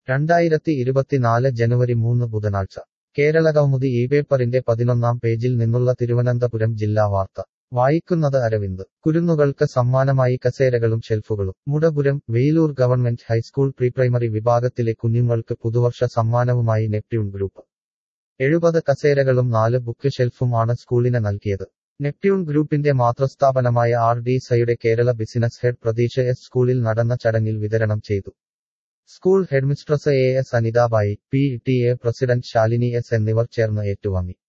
രണ്ടായിരത്തി ഇരുപത്തിനാല് ജനുവരി മൂന്ന് ബുധനാഴ്ച കേരളകൗമുദി ഈ പേപ്പറിന്റെ പതിനൊന്നാം പേജിൽ നിന്നുള്ള തിരുവനന്തപുരം ജില്ലാ വാർത്ത വായിക്കുന്നത് അരവിന്ദ് കുരുന്നുകൾക്ക് സമ്മാനമായി കസേരകളും ഷെൽഫുകളും Mudapuram Veyilur government high school preprimary വിഭാഗത്തിലെ കുഞ്ഞുങ്ങൾക്ക് പുതുവർഷ സമ്മാനവുമായി നെപ്റ്റ്യൂൺ ഗ്രൂപ്പ് എഴുപത് കസേരകളും നാല് ബുക്ക് ഷെൽഫും ആണ് സ്കൂളിന് നൽകിയത് നെപ്റ്റ്യൂൺ ഗ്രൂപ്പിന്റെ മാതൃസ്ഥാപനമായ ആർ ഡി സയുടെ Kerala business head Prateeksha S സ്കൂളിൽ നടന്ന ചടങ്ങിൽ വിതരണം ചെയ്തു school headmistress A S Anithabai P T A president Shalini S എന്നിവർ ചേർന്ന് ഏറ്റുവാങ്ങി